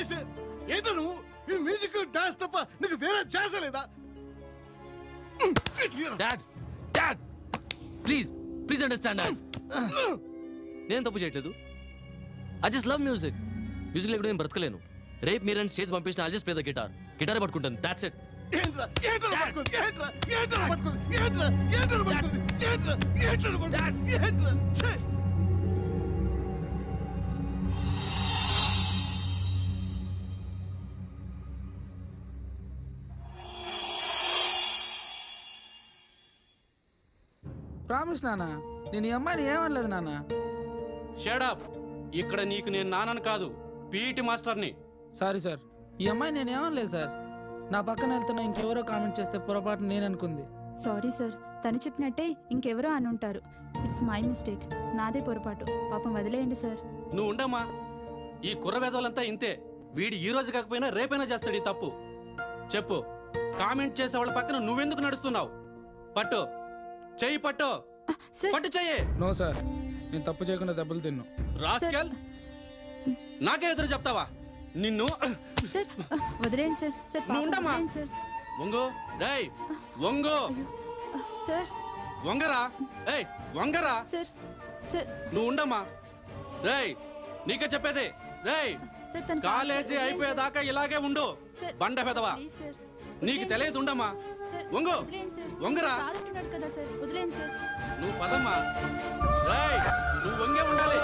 Voice ఏంటో నువ్వు ఈ మ్యూజిక్ డాన్స్ తప్ప నీకు వేరే చేసలేదా dad dad please please understand dad నేను తప్పు చేయట్లేదు I just love music music లేకుండా నేను బ్రతకలేను రేపు మీరు స్టేజ్ పంపించిన I just play the guitar guitar పట్టుకుంటాను దాట్స్ ఇట్ ఏంట్రా ఏంట్రా పట్టుకుంది ఏంట్రా ఏంట్రా పట్టుకుంది ఏంట్రా ఏంట్రా పట్టుకుంది ఏంట్రా ఏంట్రా పట్టుకుంది ఏంట్రా ఛే! ప్రామిస్ నాన్న నేను ఈ అమ్మాయిని ఏమనలేదు నాన్న షడప్ ఇక్కడ నీకు నేను నాన్నను కాదు పీఈటీ మాస్టర్ని సారీ సార్ ఈ అమ్మాయి నేను ఏమనలేదు సార్ నా పక్కన వెళ్తున్న ఇంకెవరో కామెంట్ చేస్తే పొరపాటు నేను అనుకుంది సారీ సార్ తను చెప్పినట్టే ఇంకెవరో అని ఉంటారు ఇట్స్ మై మిస్టేక్ నాదే పొరపాటు పాపం వదిలేయండి సార్ నువ్వు ఉండమ్మా ఈ కుర్ర వేదవులంతా ఇంతే వీడు ఈ రోజు కాకపోయినా రేపైనా చేస్తాడు ఈ తప్పు చెప్పు కామెంట్ చేసే వాళ్ళ పక్కన నువ్వెందుకు నడుస్తున్నావు పట్టు చెయ్యి పట్టు సార్ పట్టు చెయ్యి నో సార్ నేను తప్పు చేయకుండా దెబ్బలు తిన్ను రాస్కెల్ నాకే ఎదురు చెప్తావా నిన్ను సార్ ఆ, వదిలేయండి సార్ సార్ పాపం నువ్వు ఉండమ్మా. వదిలేయండి సార్ వంగు రేయ్ వంగు ఆ, సార్ వంగరా ఏయ్ వంగరా సార్ సార్ నువ్వు ఉండమ్మా రేయ్ నీకే చెప్పేది రేయ్ సార్ తను కాలేజీ అయిపోయేదాకా ఇలాగే ఉండు సార్. బండ పెదవా ప్లీజ్ సార్ నీకు తెలియదు ఉండమ్మా సార్ వంగు వదిలేయండి సార్ వంగరా సార్ కాదంటున్నాడు కదా సార్ వదిలేయండి సార్ నువ్వు పదమ్మా రేయ్ నువ్వు వంగే ఉండాలి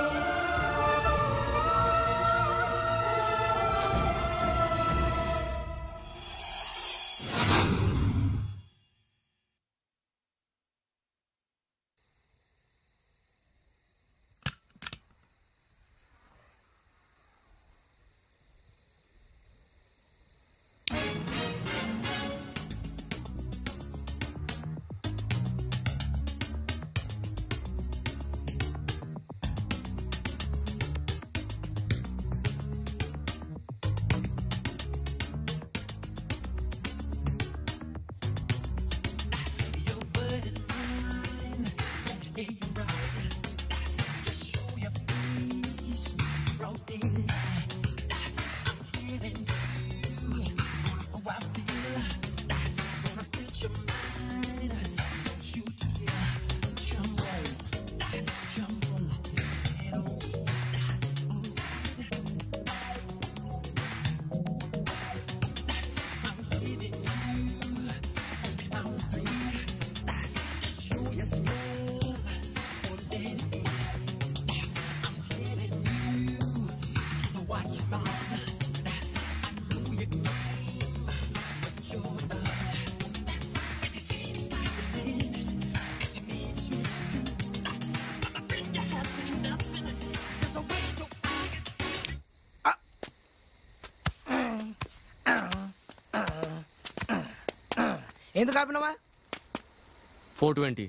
ఎందుకు ఆపినవా ఫోర్ ట్వంటీ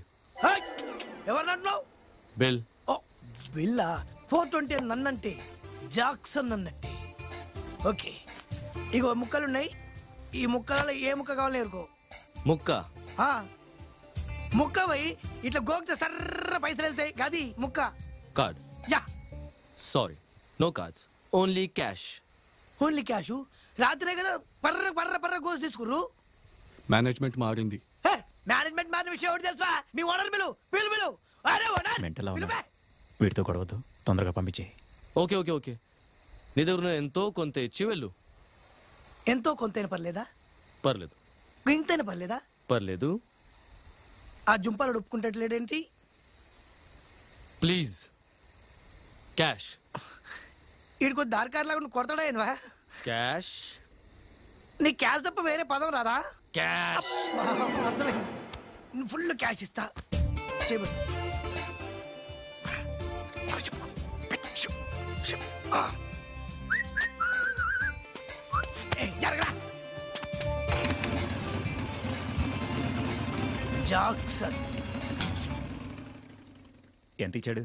ఎవరిని అంటున్నావు బిల్ ఓ బిల్లా ఫోర్ ట్వంటీ అని నన్నంటే జాక్సన్ అన్నట్టే ఓకే ఇగో ముక్కలు ఉన్నాయి ఈ ముక్కలలో ఏ ముక్క కావాలో ఎరుకో ముక్క ఆ, ముక్క పోయి ఇట్లా గోక్తే సర్ర పైసలు వెళ్తాయి గది ముక్క card yeah sorry no cards only cash only cash రాత్రే కదా పర్ర పర్ర పర్ర గోసి తీసుకుర్రు మేనేజ్మెంట్ మారింది హే, మేనేజ్మెంట్ మ్యాన్ విషయం ఒకటి తెలుసా మీ ఓనర్ బిలు బిలు బిలు అరే ఓనర్ మెంటల్ బిలు బే. వీటితో గొడవద్దు తొందరగా పంపించే ఓకే ఓకే ఓకే నీ దగ్గర ఉన్న ఎంతో కొంత ఇచ్చి వెళ్ళు ఎంతో కొంతైనా పర్లేదా పర్లేదు ఇంతైనా పర్లేదా పర్లేదు ఆ జుంపాలు ఒప్పుకుంటట్లేడేంటి ప్లీజ్ క్యాష్ ఈడికి దారికారు లాగా కొడతాడా ఏంవా క్యాష్ నీ క్యాష్ తప్ప వేరే పదం రాదా క్యాష్ అర్థమైంది ఫుల్ క్యాష్ ఇస్తా చేయబడు చెప్పు. పెట్టు. షు. షు. ఆ. ఏయ్, జరగరా. జాక్సన్ ఎంత ఇచ్చాడు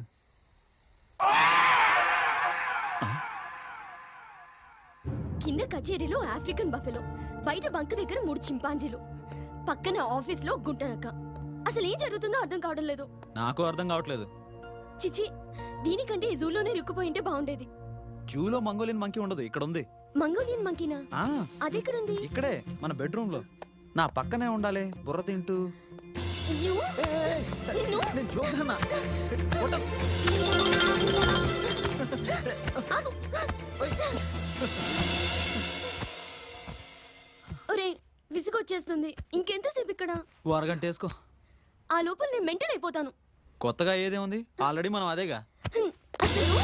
కింద కచేరీలో ఆఫ్రికన్ బఫెలో బయట బంక్ దగ్గర మూడు చింపాంజీలు పక్కన ఆఫీస్లో గుంటనక్క అసలు ఏం జరుగుతుందో అర్థం కావడం లేదు నాకు అర్థం కావట్లేదు చిచి దీనికంటే ఈ జూలోనే ఇరుక్కుపోయింటే బాగుండేది జూలో మంగోలియన్ మంకీ ఉండదు ఇక్కడ ఉంది మంగోలియన్ మంకీనా ఆ, అదెక్కడుంది ఇక్కడే మన బెడ్రూమ్ లో నా పక్కనే ఉండాలి బుర్ర తింటూ అయ్యో నిన్ను నేను చూడన్నా ఆగు. ఒరే విసుగొచ్చేస్తుంది ఇంకెంతసేపు ఇక్కడ ఓ అరగంట వేసుకో ఆ లోపల నేను మెంటల్ అయిపోతాను కొత్తగా ఏదే ఉంది ఆల్రెడీ మనం అదేగా హ్మ్, అసలు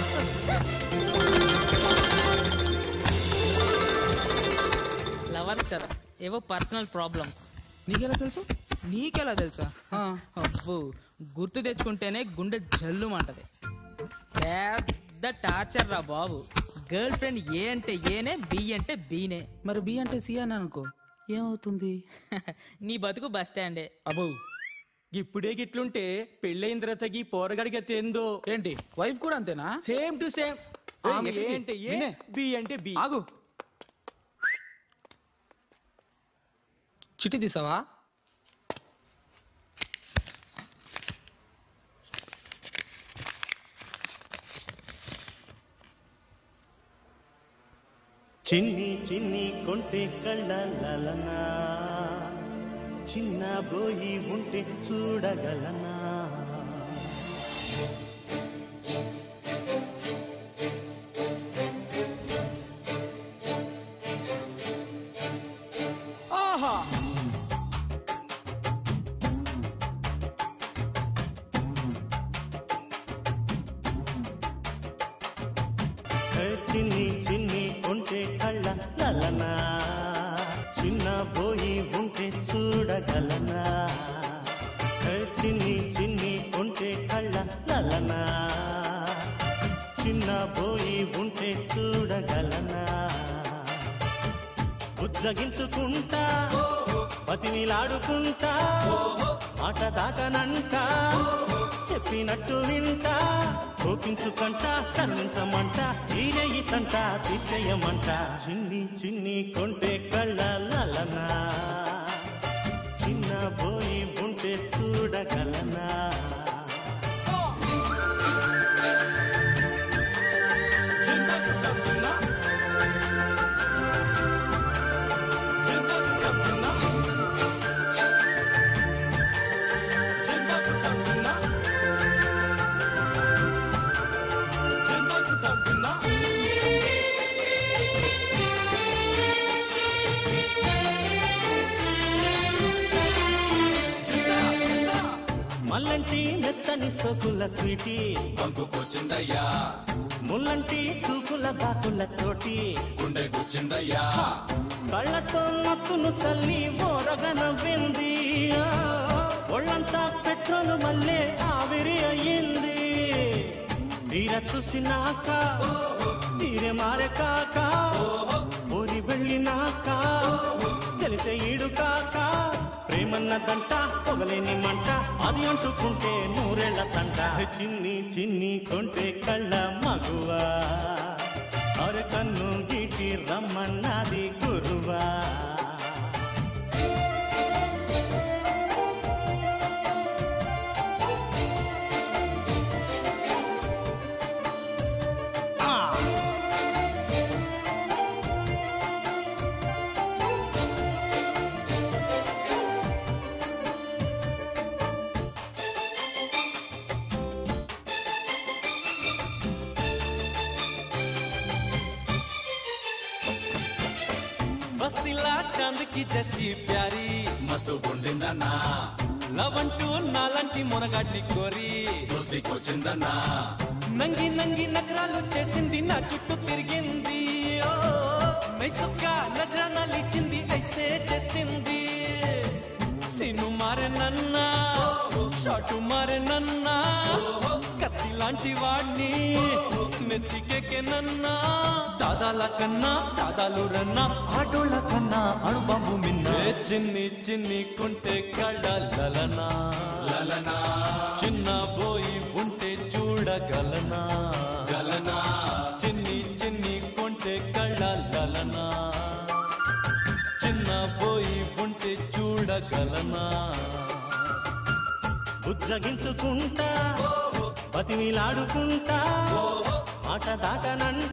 లవర్స్ కదా ఏవో పర్సనల్ ప్రాబ్లమ్స్ నీకెలా తెలుసు నీకెలా తెలుసా అబ్బో గుర్తు తెచ్చుకుంటేనే గుండె జల్లుమంటది పెద్ద టార్చర్ రా బాబు గర్ల్ ఫ్రెండ్ ఏ అంటే ఏనే బి అంటే బీనే మరి బి అంటే సి అని అనుకో ఏమవుతుంది నీ బతుకు బస్ స్టాండే అబ్బో ఇప్పుడే గిట్లుంటే పెళ్ళైన తర్వాత ఈ పోరగడికి ఏందో ఏంటి వైఫ్ కూడా అంతేనా సేమ్ టు సేమ్ ఏయ్, ఆమె ఏ ఎక్కడికి? అంటే ఏ వినే. బి అంటే బి ఆగు చిట్టి తీసావా చిన్ని చిన్ని కొంటే కళ్ళలనా చిన్న బోయి ఉంటే చూడగలనా ఆహా ఏ చిన్ని చిన్ని కొంటే కళ్ళ లలనా చిన్న బోయి ఉంటే చూడగలనా ఏ చిన్ని చిన్ని కొంటే కళ్ళ లలనా చిన్న బోయి ఉంటే చూడగలనా ఉజ్జగించుకుంటా బతిమిలాడుకుంటా మాట దాటనంట చెప్పినట్టు వింటా కోపించుకంట కన్నించమంట ఈరేయి తంట తీర్చేయమంట చిన్ని చిన్ని కొంటే కళ్ళ లలనా చిన్న పోయి ఉంటే చూడగలనా మల్లంటి మెత్తని సోకుల స్వీటీ బంకుకొచ్చిందయ్యా ముల్లంటి చూపుల బాకుల తోటి గుండె గుచ్చిందయ్యా కళ్ళతో మత్తును చల్లి ఓరగ నవ్వింది ఆ, ఒళ్ళంతా పెట్రోల్ మల్లే ఆవిరి అయ్యింది తీర చూసినాక తీరే మారే కాక ఊరి వెళ్ళినాక తెలిసే ఈడు కాక ప్రేమన్నదంట పొగలేని మంట అది అంటుకుంటే నూరేళ్ల తంట చిన్ని చిన్ని కొంటే కళ్ళ మగువా అర కన్ను గీటి రమ్మన్నది గురువా బస్తీలా చాందకి జసి ప్యారీ మస్తు గుండిందన్నా లవ్ అంటూ నాలాంటి మునగాడ్ని కోరి దోస్తికొచ్చిందన్నా నంగి నంగి నగరాలు చేసింది నా చుట్టూ తిరిగింది ఓ, నైసుగా నజరానాలు ఇచ్చింది ఐసే చేసింది సిను మారే నన్నా షాటు మారే నన్నా కత్తి లాంటి వాడిని నెత్తికెక్కే నన్నా దాదాల కన్నా దాదాలు రన్నా ఆటోళ్ళ కన్నా అణుబాంబు మిన్న చిన్ని చిన్ని కుంటే కళ్ళలనా లలనా చిన్న పోయి ఉంటే చూడగలనా గలనా చిన్ని చిన్ని కొంటే కళ్ళలనా చిన్న పోయి ఉంటే చూడగలనా బుజ్జగించుకుంటా బతిమిలాడుకుంటా మాట దాటనంట